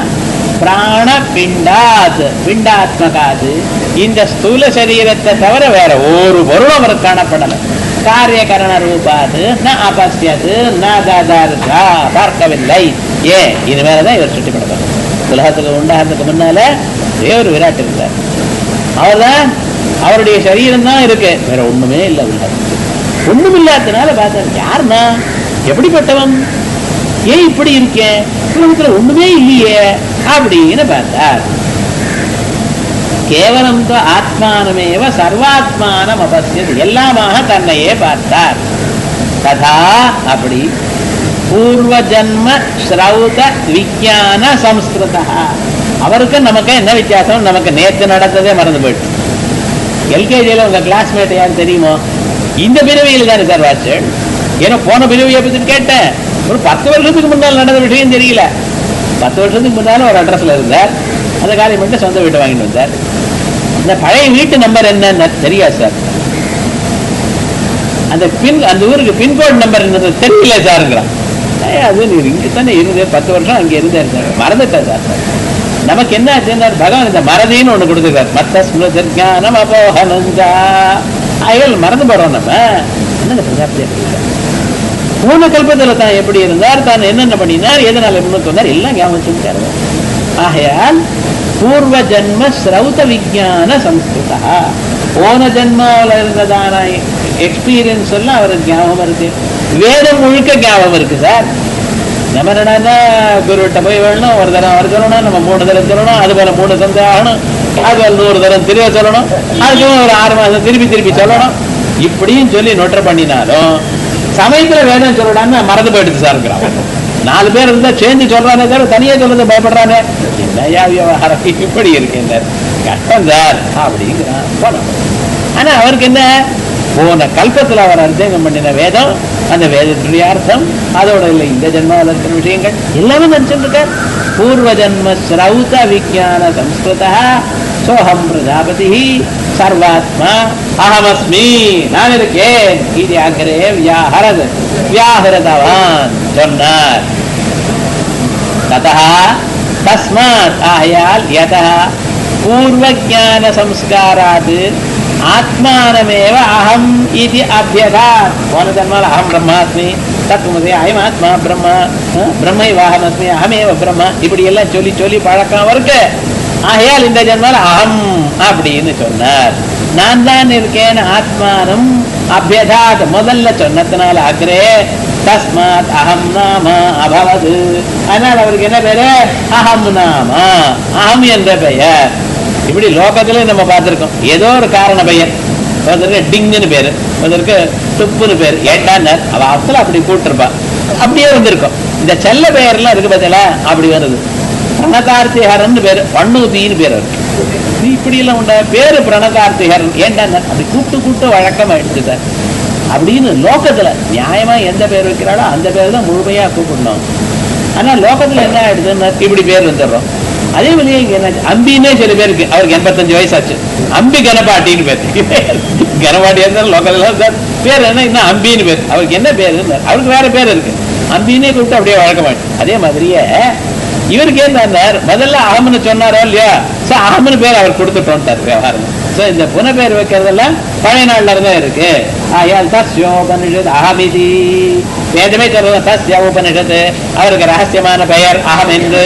Speaker 1: பிராண பிண்டாத் பிண்டாத்மகாது இந்த ஸ்தூல சரீரத்தை தவிர வேற ஒரு பொருளும் அவர் காணப்படல காரியகரண ரூபாது ந அபஸ்யது ந தாதாருதா பார்க்கவில்லை ஏன் இனிமேலதான் இவர் சுட்டிப்படணும் உலகத்துக்கு உண்டாகிறதுக்கு முன்னால ஒரே ஒரு விராட் இருந்தார் அவர்தான் அவருடைய சரீரம் தான் இருக்கு வேற ஒண்ணுமே இல்லை உலகம் ஒண்ணும் இல்லாததுனால பார்த்தார் யாருன்னா எப்படிப்பட்டவன் ஏன் இப்படி இருக்கேன் உலகத்துல ஒண்ணுமே இல்லையே அப்படின்னு பார்த்தார் கேவலம் தோ ஆத்மானமேவ சர்வாத்மானம் அபஸ்யது எல்லாமாக தன்னையே பார்த்தார் ததா அப்படி பூர்வ ஜன்ம ஸ்ரௌத விஞ்ஞான சம்ஸ்கிருதா அவருக்கு நமக்கு என்ன வித்தியாசம் நமக்கு நேத்து நடந்ததே மறந்து போயிட்டு எல்கேஜியில் உங்க கிளாஸ்மேட் யார் தெரியுமோ இந்த பிறவியில் தானே சார் வாட்சல் ஏன்னா போன பிறவியை பத்தி கேட்டேன் ஒரு பத்து வருஷத்துக்கு முன்னால் நடந்த விஷயம் தெரியல பத்து வருஷத்துக்கு முன்னால ஒரு அட்ரஸ்ல இருந்தார் அந்த காரியம் மட்டும் சொந்த வீட்டை வாங்கிட்டு வந்தார் அந்த பழைய வீட்டு நம்பர் என்னன்னு தெரியாது சார் அந்த பின் அந்த ஊருக்கு பின்கோட் நம்பர் என்னது தெரியல சாருங்கிறான் ஏய், அது நீர் இங்க தானே இருந்தேன் பத்து வருஷம் அங்க இருந்தார் சார் மறந்துட்டேன் சார் நமக்கு என்ன ஆச்சுன்னா பகவான் இந்த மறதின்னு ஒண்ணு கொடுத்துருக்காரு மத்த ஸ்மிருதம் அபோகனஞ்சா அயல் மறந்து போறோம் நம்ம என்னங்க பிரஜாபதி அப்படி இருக்கார்? பூர்ண கல்பத்துல தான் எப்படி இருந்தார் தான் என்னென்ன பண்ணினார் எதனால முன்னுக்கு வந்தார் எல்லாம் ஞாபகம் வச்சிருக்காரு ஆகையால் பூர்வ ஜன்ம ஸ்ரௌத விஞ்ஞான சம்ஸ்கிருதா போன ஜென்மாவில் இருந்ததான எக்ஸ்பீரியன்ஸ் எல்லாம் அவருக்கு ஞாபகம் இருக்கு வேதம் முழுக்க ஞாபகம் இருக்கு சார் நம்ம என்னன்னா குருவிட்ட போய் வேணும் ஒரு தரம் அவர் சொல்லணும் நம்ம மூணு தரம் சொல்லணும் அது போல மூணு சந்தை ஆகணும் அது போல நூறு தரம் திரும்ப சொல்லணும் அதுக்கு ஒரு ஆறு மாசம் திருப்பி திருப்பி சொல்லணும் இப்படியும் சொல்லி நொற்ற பண்ணினாலும் சமயத்துல வேணும் சொல்லலாம்னு மறந்து போயிடுது சார் இருக்கிறான் நாலு பேர் இருந்தா சேர்ந்து சொல்றானே தவிர தனியா சொல்றது பயப்படுறானே என்னையா விவகாரம் இப்படி இருக்கேன் கஷ்டம் சார் அப்படிங்கிறான் போனோம் ஆனா அவருக்கு என்ன போன கல்பத்துல அவர் அர்த்தம் பண்ணின வேதம் அந்த வேதத்துடைய அர்த்தம் அதோட இல்லை இந்த ஜென்மாவில் இருக்கிற விஷயங்கள் எல்லாமே நினைச்சிருக்கார் பூர்வ ஜன்ம ஸ்ரௌத விஜான சம்ஸ்கிருதா சோகம் பிரஜாபதி சர்வாத்மா அகமஸ்மி நான் இருக்கேன் இது அக்கரே வியாஹரது வியாஹரதவான் சொன்னார் ततः तस्मात् आयाल यतः पूर्वज्ञान संस्कारात् आत्मानमेव अहम् इति अभ्यगात् போன ஜன்மால அகம் பிரம்மாஸ்மி தத்துவமசி அயமாத்மா பிரம்மா அஹ், பிரம்மைவாகமஸ்மி அகமேவ பிரம்மா இப்படி எல்லாம் சொல்லி சொல்லி பழக்கம் அவருக்கு ஆகையால் இந்த ஜன்மால அகம் அப்படின்னு சொன்னார் நான் தான் இருக்கேன் ஆத்மானம் அபியதாத் முதல்ல சொன்னதுனால அக்ரே தஸ்மாத் அகம் நாம அபவது அதனால் அவருக்கு என்ன பேரு அகம் நாம அகம் என்ற பெயர் இப்படி லோகத்திலே நம்ம பார்த்திருக்கோம் ஏதோ ஒரு காரண பெயர் ஒருத்தருக்கு டிங்குன்னு பேரு ஒருத்தருக்கு துப்புன்னு பேரு ஏட்டான்னர் அவ அசல அப்படி கூட்டிருப்பா அப்படியே வந்திருக்கும் இந்த செல்ல பெயர்லாம் இருக்கு பார்த்தீங்களா அப்படி வருது பிரணதார்த்திகரன் பேரு பண்ணுதின்னு பேர் அவருக்கு நீ இப்படி எல்லாம் உண்டா பேரு பிரணதார்த்திகரன் ஏன்டா அப்படி கூப்பிட்டு கூப்பிட்டு வழக்கம் ஆயிடுச்சு சார் அப்படின்னு லோகத்துல நியாயமா எந்த பேர் வைக்கிறாளோ அந்த பேர் தான் முழுமையா கூப்பிடணும் ஆனா லோகத்துல என்ன ஆயிடுதுன்னா இப்படி பேர் வந்துடுறோம் அதே மாதிரியே இங்க என்ன அம்பின்னே சில பேருக்கு அவருக்கு எண்பத்தஞ்சு வயசாச்சு அம்பி கனபாட்டின்னு பேர் கனபாட்டி இருந்தாலும் லோக்கல்ல சார் பேர் என்ன இன்னும் அம்பின்னு பேர் அவருக்கு என்ன பேர் அவருக்கு வேற பேர் இருக்கு அம்பின்னே கூப்பிட்டு அப்படியே வழக்கமாச்சு அதே மாதிரியே இவருக்கு என்ன முதல்ல அகம்னு சொன்னாரோ இல்லையா சோ அகம்னு பேர் அவர் கொடுத்துட்டோம்ட்டார் விவகாரம் சோ இந்த புன பேர் வைக்கிறதெல்லாம் பழைய நாள்ல இருந்தா இருக்கு ஆயால் தஸ்யோபனிஷத் அகமிதி வேதமே சொல்றது தஸ்ய உபனிஷத்து அவருக்கு ரகசியமான பெயர் அகம் என்று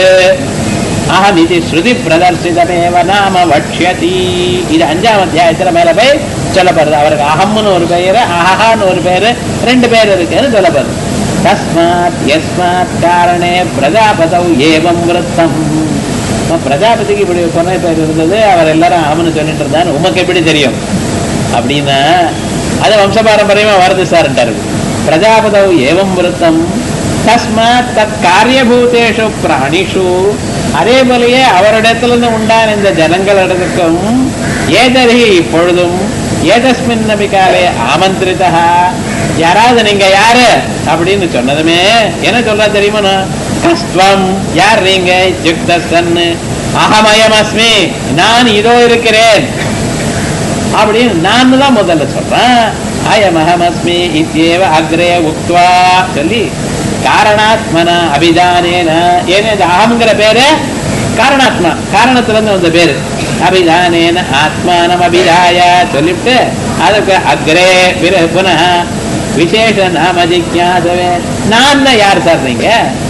Speaker 1: அகமிதி ஸ்ருதி பிரதர்சிதமேவ நாம வட்சியதி இது அஞ்சாம் அத்தியாயத்துல மேல போய் சொல்லப்படுது அவருக்கு அகம்னு ஒரு பெயர் அஹான்னு ஒரு பேரு ரெண்டு பேர் இருக்குன்னு சொல்லப்படுது தஸ்மாத் யஸ்மாத் காரணே பிரஜாபதௌ ஏவம் விருத்தம் அப்ப பிரஜாபதிக்கு இப்படி கொனை பேர் இருந்தது அவர் எல்லாரும் அவனு சொல்லிட்டு இருந்தான்னு உமக்கு எப்படி தெரியும் அப்படின்னா அது வம்ச பாரம்பரியமா வருது சார்ன்றாரு பிரஜாபதௌ ஏவம் விருத்தம் தஸ்மாத் தத் காரியபூதேஷு பிராணிஷு அதே போலயே அவரிடத்துல இருந்து உண்டான இந்த ஜனங்களிடத்துக்கும் ஏதரி இப்பொழுதும் ஏதஸ்மின் நபிகாலே ஆமந்திரிதா யாராவது நீங்க யாரு அப்படின்னு சொன்னதுமே என்ன சொல்றா தெரியுமா கஸ்துவம் யார் நீங்க யுக்தன் அகமயம் அஸ்மி நான் இதோ இருக்கிறேன் அப்படின்னு நான் தான் முதல்ல சொல்றேன் அயமஹமஸ்மி இத்தியேவ அக்ரே உக்த்வா சொல்லி காரணாத்மன அபிதானேன ஏன்னா இந்த அகம்ங்கிற பேரு காரணாத்மா காரணத்துல இருந்து வந்த பேரு அபிதானேன ஆத்மானம் அபிதாய சொல்லிவிட்டு அதுக்கு அக்ரே பிற புனः விசேஷ நாம ஜிக்யாசவே நான் யார் சார் நீங்க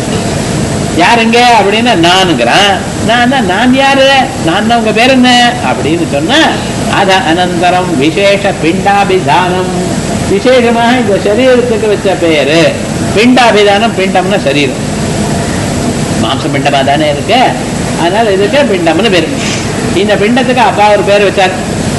Speaker 1: யாருங்க அப்படின்னு நானுங்கிறான் நான் தான் நான் யாரு நான் தான் உங்க பேர் என்ன அப்படின்னு சொன்னா அத அனந்தரம் விசேஷ பிண்டாபிதானம் விசேஷமாக இந்த சரீரத்துக்கு வச்ச பேரு பிண்டாபிதானம் பிண்டம்னா சரீரம் மாம்ச பிண்டமா தானே இருக்கு அதனால இதுக்கு பிண்டம்னு பேரு இந்த பிண்டத்துக்கு அப்பா ஒரு பேர் வச்சார்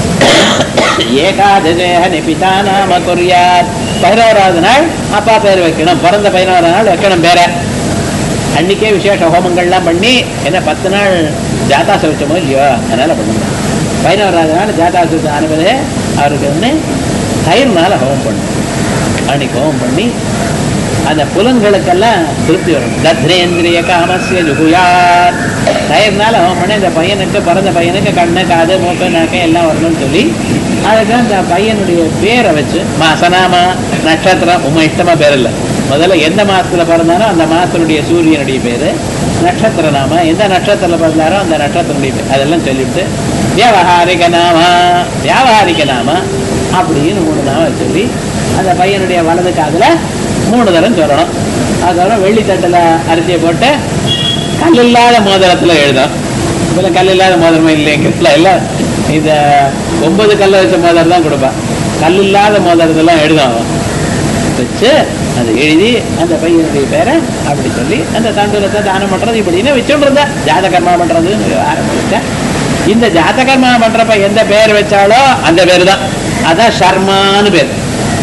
Speaker 1: ஏகாதசேக நிபிதா நாம குறியார் பதினோராவது நாள் அப்பா பேர் வைக்கணும் பிறந்த பதினோராவது நாள் வைக்கணும் பேரை அன்னைக்கே விசேஷ ஹோமங்கள்லாம் பண்ணி என்ன பத்து நாள் ஜாதா சௌச்சமோ இல்லையோ அதனால பண்ணுங்க பதினோராவது நாள் ஜாதா சௌச்சம் ஆனது அவருக்கு வந்து தயிர்னால ஹோமம் பண்ணும் அன்னைக்கு ஹோமம் பண்ணி அந்த புலன்களுக்கெல்லாம் திருப்தி வரும் தத்ரேந்திரிய காமசிய ஜுகுயார் தயிர்னால ஹோமம் பண்ணி அந்த பையனுக்கு பிறந்த பையனுக்கு கண்ணு காது மூக்கு நாக்கு எல்லாம் வரணும்னு சொல்லி அதுக்கு அந்த பையனுடைய பேரை வச்சு மாசனாமா நட்சத்திரம் உண்மை இஷ்டமா பேர் இல்லை முதல்ல எந்த மாசத்துல பிறந்தானோ அந்த மாசத்தினுடைய சூரியனுடைய பேரு நட்சத்திர நாம எந்த நட்சத்திரத்துல பிறந்தாரோ அந்த நட்சத்திரனுடைய பேர் அதெல்லாம் சொல்லிவிட்டு வியாவகாரிக நாமா வியாவகாரிக நாமா அப்படின்னு மூணு நாம சொல்லி அந்த பையனுடைய வலது காதுல மூணு தரம் சொல்லணும் அதுக்கப்புறம் வெள்ளி தட்டுல அரிசியை போட்டு கல் இல்லாத மோதிரத்துல எழுதும் இதுல கல் இல்லாத மோதிரமா இல்லைங்கிறதுல எல்லாம் இந்த ஒன்பது கல்ல வச்ச மோதிரம் தான் கொடுப்பான் கல் இல்லாத மோதிரத்தெல்லாம் எழுதும் அவன் வச்சு அதை எழுதி அந்த பையனுடைய பேரை அப்படி சொல்லி அந்த தண்டூரத்தை தானம் பண்றது இப்படின்னு வச்சுட்டு இருந்தா ஜாத கர்மா பண்றதுன்னு ஆரம்பிச்சேன் இந்த ஜாத கர்மா பண்றப்ப எந்த பேர் வச்சாலோ அந்த பேர் தான் அதான் ஷர்மான்னு பேர்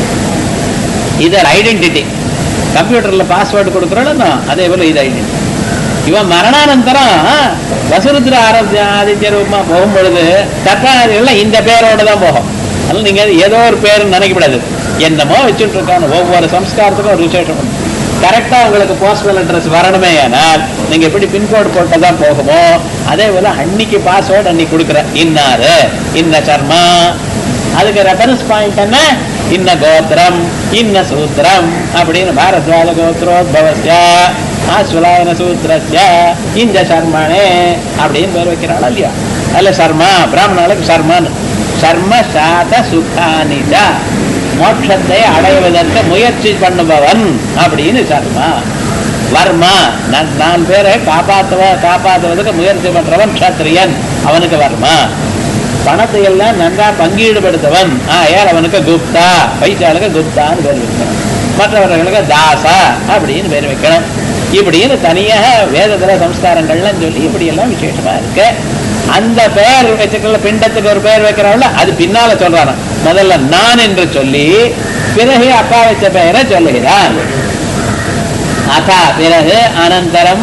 Speaker 1: இது ஐடென்டிட்டி கம்ப்யூட்டர்ல பாஸ்வேர்டு கொடுக்குறோம் அதே போல இது ஐடென்டிட்டி இவன் மரணானந்தரம் வசுருத்ர ஆரோக்கிய ஆதித்ய ரூபமா போகும்பொழுது தற்காலிகள்லாம் இந்த பேரோட தான் போகும் அதனால நீங்க ஏதோ ஒரு பேர் நினைக்கப்படாது என்னமோ வச்சுட்டு இருக்காங்க ஒவ்வொரு சம்ஸ்காரத்துக்கும் ஒரு விசேஷம் உண்டு. கரெக்டா உங்களுக்கு போஸ்டல் அட்ரஸ் வரணுமே ஆனால் நீங்க எப்படி பின்கோடு போட்டதான் போகுமோ அதே போல அன்னைக்கு பாஸ்வேர்டு அன்னைக்கு கொடுக்குற இன்னாரு இன்ன சர்மா அதுக்கு ரெஃபரன்ஸ் பாயிண்ட் என்ன இன்ன கோத்திரம் இன்ன சூத்திரம் அப்படின்னு பாரத்வாஜ கோத்ரோத்பவஸ்ய ஆஸ்வலாயன சூத்திரஸ்ய இந்த சர்மனே அப்படின்னு பேர் வைக்கிறாளா இல்லையா அல்ல சர்மா பிராமணர்களுக்கு சர்மான்னு சர்ம சாத சுகானிஜ மோட்சத்தை அடைவதற்கு முயற்சி பண்ணுபவன் அப்படின்னு சர்மா வர்மா நான் நான் பேரை காப்பாற்றுவ காப்பாற்றுவதற்கு முயற்சி பண்றவன் க்ஷத்ரியன் அவனுக்கு வர்மா பணத்தை எல்லாம் நன்றா பங்கீடுபடுத்தவன் ஆயால் அவனுக்கு குப்தா பைசாளுக்கு குப்தான்னு பேர் வைக்கணும் மற்றவர்களுக்கு தாசா அப்படின்னு பேர் வைக்கணும் இப்படின்னு தனியாக வேதத்துல சம்ஸ்காரங்கள்லாம் சொல்லி இப்படி எல்லாம் விசேஷமா இருக்கு அந்த பெயர் வச்சுக்கல பிண்டத்துக்கு ஒரு பெயர் வைக்கிறவங்கள அது பின்னால சொல்றான முதல்ல நான் என்று சொல்லி பிறகு அப்பா வச்ச பெயரை சொல்லுகிறான் அதா பிறகு அனந்தரம்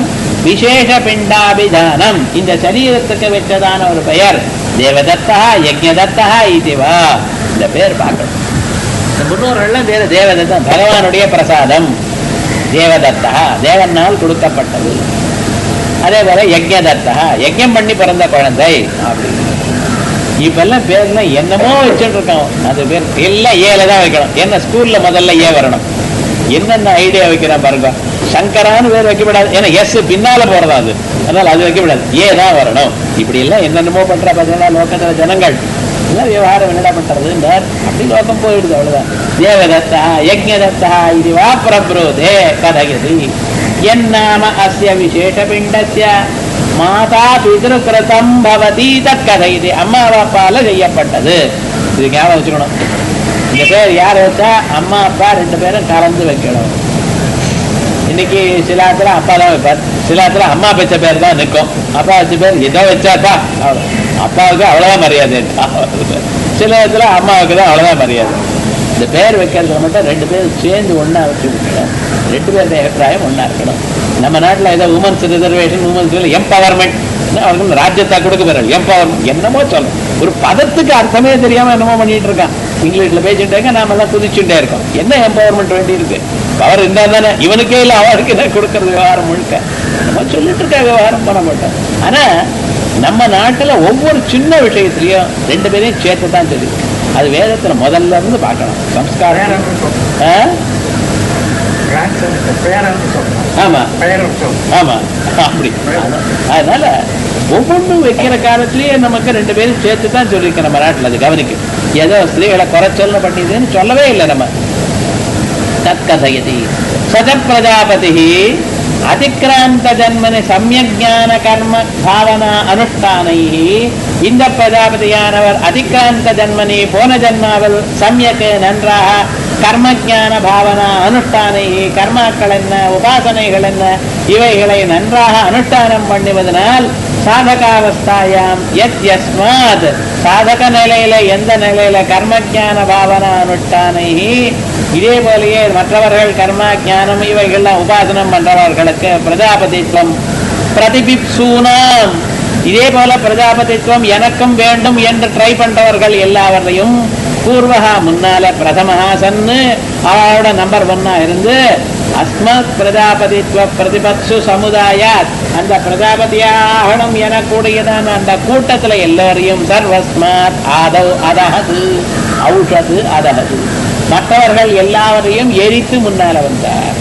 Speaker 1: விசேஷ பிண்டாபிதானம் இந்த சரீரத்துக்கு வச்சதான ஒரு பெயர் தேவதத்தா யஜ்ஞதத்தா இதுவா இந்த பேர் பார்க்கணும் இந்த முன்னோர்கள்லாம் வேற தேவதத்தம் பகவானுடைய பிரசாதம் தேவதத்தா தேவனால் கொடுக்கப்பட்டது அதே போல யஜ்ஞதத்தா யஜ்ஞம் பண்ணி பிறந்த குழந்தை அப்படின்னு இப்பெல்லாம் பேர்லாம் என்னமோ வச்சுட்டு இருக்கோம் அது பேர் எல்லாம் ஏல தான் வைக்கணும் என்ன ஸ்கூல்ல முதல்ல ஏ வரணும் என்னென்ன ஐடியா வைக்கிறான் பாருங்க சங்கரான்னு பேர் வைக்கப்படாது ஏன்னா எஸ் பின்னால போறதா அது அதனால அது வைக்கப்படாது ஏ தான் வரணும் இப்படி எல்லாம் என்னென்னமோ பண்ற பார்த்தீங்கன்னா லோகத்துல ஜனங்கள் எல்லாம் விவகாரம் என்னடா பண்றது அப்படி லோகம் போயிடுது அவ்வளவுதான் தேவதத்தா யஜ்ஞதத்தா இது வா பிரபுரோதே கதகதி என்னாம அஸ்ய விசேஷ பிண்டஸ்ய மாதா பிதிருக்கிருதம் பவதி தற்கதை இது அம்மா அப்பால செய்யப்பட்டது இது ஞாபகம் வச்சுக்கணும் இந்த பேர் யார் வச்சா அம்மா அப்பா ரெண்டு பேரும் கலந்து வைக்கணும் இன்னைக்கு சில இடத்துல அப்பா தான் வைப்பார் சில இடத்துல அம்மா வச்ச பேர் தான் நிற்கும் அப்பா வச்ச பேர் ஏதோ வச்சாப்பா அவ்வளவு. அப்பாவுக்கு அவ்வளவுதான் மரியாதை சில இடத்துல அம்மாவுக்கு தான் அவ்வளவுதான் மரியாதை இந்த பேர் வைக்கிறதுல மட்டும் ரெண்டு பேரும் சேர்ந்து ஒண்ணா வச்சு விட்டுணும் ரெண்டு பேருடைய அபிப்பிராயம் ஒண்ணா இருக்கணும் நம்ம நாட்டுல ஏதோ உமன்ஸ் ரிசர்வேஷன் உமன்ஸ் எம்பவர்மெண்ட் அவருக்கு ராஜ்யத்தை கொடுக்க போறாரு எம்பவர்மெண்ட் என்னமோ சொல்லும் ஒரு பதத்துக்கு அர்த்தமே தெரியாம என்னமோ பண்ணிட்டு இருக்கான் இங்கிலீஷ்ல பேசிட்டு இருக்க நாம எல்லாம் குதிச்சுட்டே இருக்கோம் என்ன எம்பவர்மெண்ட் வேண்டி இருக்கு பவர் இருந்தா தானே இவனுக்கே இல்ல அவருக்கு தான் கொடுக்கறது விவகாரம் முழுக்க நம்ம சொல்லிட்டு இருக்க விவகாரம் பண்ண மாட்டோம் ஆனா நம்ம நாட்டுல ஒவ்வொரு சின்ன விஷயத்திலையும் ரெண்டு பேரையும் சேர்த்து தான் தெரியும் அது வேதத்துல முதல்ல இருந்து பார்க்கணும் சம்ஸ்காரம் ஆ? ஆமா ஆமா அப்படி அதனால ஒவ்வொன்றும் வைக்கிற காலத்திலேயே நமக்கு ரெண்டு பேரும் சேர்த்து தான் சொல்லியிருக்கோம் நம்ம நாட்டில் அது கவனிக்கும் ஏதோ ஸ்திரீகளை குறைச்சல்னு பண்ணிதுன்னு சொல்லவே இல்லை நம்ம தற்கதயதி சத பிரஜாபதி அதிக்ராந்த ஜன்மனி சமயஜான கர்ம பாவனா அனுஷ்டானை இந்த பிரஜாபதியானவர் அதிக்ராந்த ஜன்மனி போன ஜன்மாவில் சமயக்கு நன்றாக கர்மஜான பாவனா அனுஷ்டானை கர்மாக்கள் என்ன உபாசனைகள் என்ன இவைகளை நன்றாக அனுஷ்டானம் பண்ணுவதனால் சாதகாவஸ்தாயாம் எத் யஸ்மாத் சாதக நிலையில எந்த நிலையில கர்மஜான பாவனா அனுஷ்டானை இதே போலயே மற்றவர்கள் கர்மா ஞானம் இவைகள்லாம் உபாசனம் பண்றவர்களுக்கு பிரஜாபதித்துவம் பிரதிபிப்சூனாம் இதே போல பிரஜாபதித்துவம் எனக்கும் வேண்டும் என்று ட்ரை பண்றவர்கள் எல்லாவரையும் பூர்வகா முன்னால பிரதமஹா சன்னு அவளோட நம்பர் ஒன்னா இருந்து அஸ்மத் பிரஜாபதித்துவ பிரதிபத்சு சமுதாயாத் அந்த பிரஜாபதியாகணும் எனக்கூடியதான அந்த கூட்டத்துல எல்லாரையும் சர்வஸ்மாத் ஆதவ் அதஹது ஔஷது அதஹது மற்றவர்கள் எல்லாவரையும் எரித்து முன்னால வந்தார்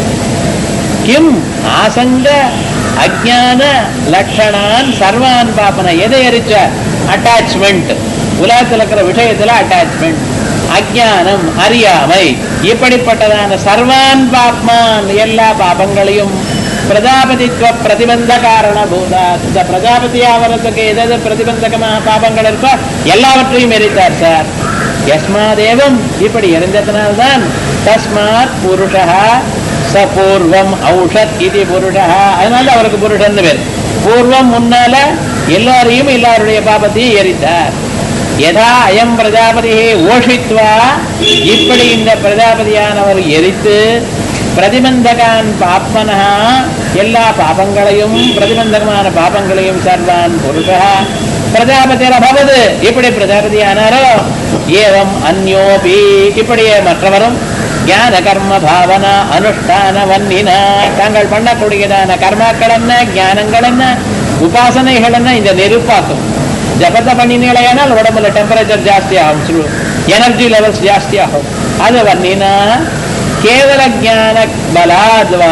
Speaker 1: கிம் ஆசங்க அஜான லட்சணான் சர்வான் பாப்பன எதை எரிச்ச அட்டாச்மெண்ட் உலகத்தில் இருக்கிற விஷயத்துல அட்டாச்மெண்ட் அஜானம் அறியாமை இப்படிப்பட்டதான சர்வான் பாப்மான் எல்லா பாபங்களையும் பிரஜாபதித்துவ பிரதிபந்த காரண பூதா இந்த பிரஜாபதி ஆவரத்துக்கு எது பிரதிபந்தகமான பாபங்கள் இருக்கோ எல்லாவற்றையும் எரித்தார் சார் யஸ்மாதேவம் இப்படி எரிந்ததுனால்தான் தஸ்மாத் புருஷா சபூர்வம் ஔஷத் இது புருஷா அதனால அவருக்கு புருஷன் பேர் பூர்வம் முன்னால எல்லாரையும் எல்லாருடைய பாபத்தையும் எரித்தார் யதா அயம் பிரஜாபதி ஓஷித்வா இப்படி இந்த பிரஜாபதியானவர் எரித்து பிரதிபந்தகான் பாப்மனா எல்லா பாபங்களையும் பிரதிபந்தகமான பாபங்களையும் சர்வான் புருஷா பிரஜாபதிரபவது இப்படி பிரஜாபதியானாரோ ஏவம் அந்யோபி இப்படியே மற்றவரும் ஞான கர்ம பாவனா அனுஷ்டான வன்னினா தாங்கள் பண்ணக்கூடியதான கர்மாக்கள் என்ன ஞானங்கள் என்ன உபாசனைகள் என்ன இந்த நெருப்பாக்கும் ஜபத்தை பண்ணினீங்களேனால் உடம்புல டெம்பரேச்சர் ஜாஸ்தி ஆகும் எனர்ஜி லெவல்ஸ் ஜாஸ்தி ஆகும் அது வன்னினா கேவல ஞான பலாத்வா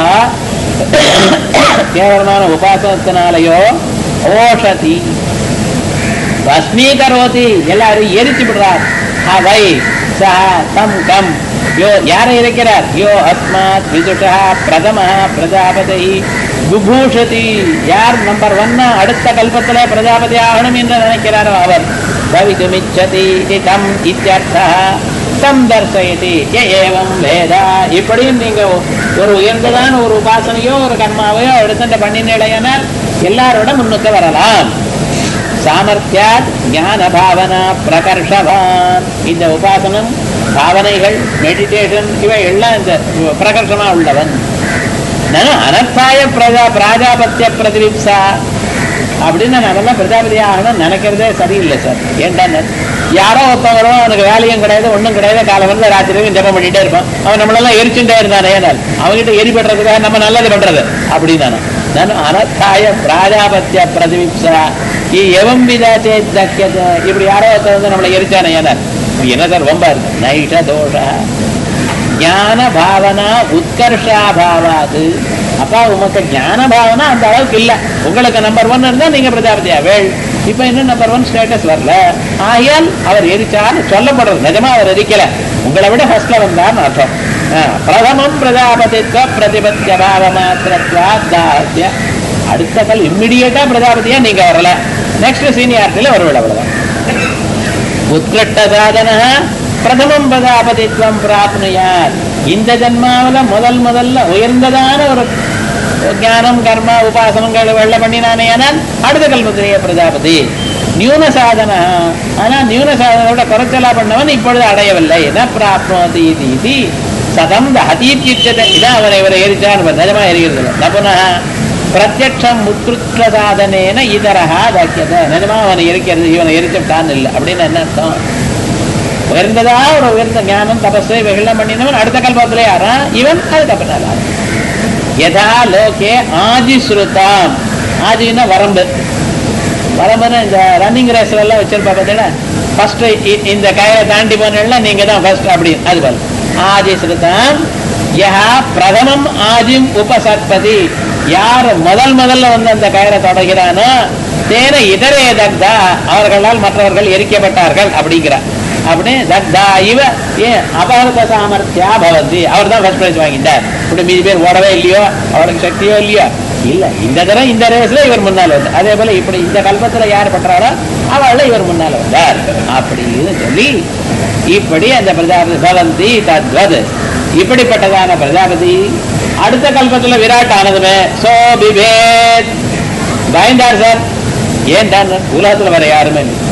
Speaker 1: கேவலமான உபாசனத்தினாலேயோ ஓஷதி பஸ்மீகரோதி எல்லாரும் எரிச்சு விடுறார் அவை சா தம் கம் யோ யாரை இருக்கிறார் யோ அஸ்மாத் விதுஷா பிரதம பிரஜாபதி விபூஷதி யார் நம்பர் ஒன்னா அடுத்த கல்பத்திலே பிரஜாபதி ஆகணும் என்று நினைக்கிறாரோ அவர் பவிதுமிச்சதி இது தம் இத்தியர்த்தா தம் தர்சயதி ய ஏவம் வேதா இப்படியும் நீங்க ஒரு உயர்ந்ததான ஒரு உபாசனையோ ஒரு கர்மாவையோ எடுத்துட்டு பண்ணினீடையானால் எல்லாரோட முன்னுக்கு வரலாம் சாமர்த்தியாத் ஞான பாவனா பிரகர்ஷவான் இந்த உபாசனம் பாவனைகள் மெடிடேஷன் இவை எல்லாம் இந்த பிரகர்ஷமா உள்ளவன் நான் அனர்த்தாய பிரஜா பிராஜாபத்திய பிரதிவிப்சா அப்படின்னு நான் அதெல்லாம் பிரஜாபதி ஆகணும் நினைக்கிறதே சரியில்லை சார் ஏன்டா யாரோ ஒருத்தவங்க அவனுக்கு வேலையும் கிடையாது ஒண்ணும் கிடையாது காலை வந்து ராத்திரியும் ஜெபம் பண்ணிட்டே இருப்பான் அவன் நம்மளெல்லாம் எரிச்சுட்டே இருந்தானே ஏனால் அவன்கிட்ட எரி பண்றதுக்காக நம்ம நல்லது பண்றது அப்படின்னு நான் அனர்த்தாய பிராஜாபத்திய பிரதிவிப்சா இ எவம் விதா சேத் தக்கியத இப்படி யாரோ ஒருத்தர் வந்து நம்மளை எரிச்சானே ஏனால் இது என்ன சார் ரொம்ப இருக்கு நைஷ தோஷா ஞான பாவனா உத்கர்ஷாபாவாது அப்பா உமக்கு ஞான பாவனா அந்த அளவுக்கு இல்ல உங்களுக்கு நம்பர் ஒன் இருந்தா நீங்க பிரஜாபதியா வேள் இப்ப இன்னும் நம்பர் ஒன் ஸ்டேட்டஸ் வரல ஆகையால் அவர் எரிச்சான்னு சொல்லப்படுறது நிஜமா அவர் எரிக்கல உங்களை விட ஃபர்ஸ்ட்ல வந்தார்னு அர்த்தம் ஆ, பிரதமம் பிரஜாபதித்வ பிரதிபத்திய பாவ மாத்திரத்வா தாஸ்ய அடுத்த கல் இம்மிடியேட்டா பிரஜாபதியா நீங்க வரல நெக்ஸ்ட் சீனியாரிட்டியில வருவிட அவ்வளவுதான் உத்கிருஷ்ட சாதன பிரதமம் பிரஜாபதித்வம் பிராப்னுயார் இந்த ஜன்மாவில முதல் முதல்ல உயர்ந்ததான ஒரு ஞானம் கர்ம உபாசனங்கள் வெள்ள பண்ணினானே ஆனால் அடுத்த கல்பத்திலேயே பிரஜாபதி நியூன சாதன ஆனா நியூன சாதனோட குறைச்சலா பண்ணவன் இப்பொழுது அடையவில்லை என்ன பிராப்னோதி இது இது சதம் தீத்தியுச்சதை இதான் அவரை இவரை எரிச்சார் நிஜமா எரிகிறது இல்லை ந புனः பிரத்யக்ஷம் உத்கிருஷ்ட சாதனேன இதரஹா தாக்கியத நிஜமா அவனை எரிக்கிறது இவனை எரிச்சுட்டான்னு இல்லை அப்படின்னு என்ன அர்த்தம் உயர்ந்ததா ஒரு உயர்ந்த ஞானம் தபஸ் இவைகள்லாம் பண்ணினவன் அடுத்த கல்பத்திலே யாரா இவன் அதுக்கப்புறம் ஆறான். யதா லோகே ஆதிஸ்ருதாம் ஆதின்னா வரம்பு வரம்புன்னா இந்த ரன்னிங் ரேஸ்ல எல்லாம் வச்சிருப்பா பார்த்தீங்கன்னா ஃபர்ஸ்ட் இந்த கயிறை தாண்டி போனா நீங்க தான் ஃபர்ஸ்ட் அப்படின்னு அது போல ஆதிஸ்ருதாம் யஹா பிரதமம் ஆதிம் உபசற்பதி யார் முதல் முதல்ல வந்து அந்த கயிறை தொடங்கிறானோ தேன இதரே தக்தா அவர்களால் மற்றவர்கள் எரிக்கப்பட்டார்கள் அப்படிங்கிறார் அப்படி தக்தா இவ ஏன் அபகர்த்த சாமர்த்தியா பவந்தி அவர் தான் ஃபர்ஸ்ட் பிரைஸ் வாங்கிட்டார் இப்படி மீதி பேர் ஓடவே இல்லையோ அவருக்கு சக்தியோ இல்லையோ இல்ல இந்த தடவை இந்த ரேஸ்ல இவர் முன்னால் வந்தார் அதே போல இப்படி இந்த கல்பத்துல யார் பண்றாரோ அவள இவர் முன்னால் வந்தார் அப்படின்னு சொல்லி இப்படி அந்த பிரஜாபதி பவந்தி தத்வது இப்படிப்பட்டதான பிரஜாபதி அடுத்த கல்பத்துல விராட் ஆனதுமே சோ பிபேத் பயந்தார் சார் ஏன்டா உலகத்துல வேற யாருமே இல்லை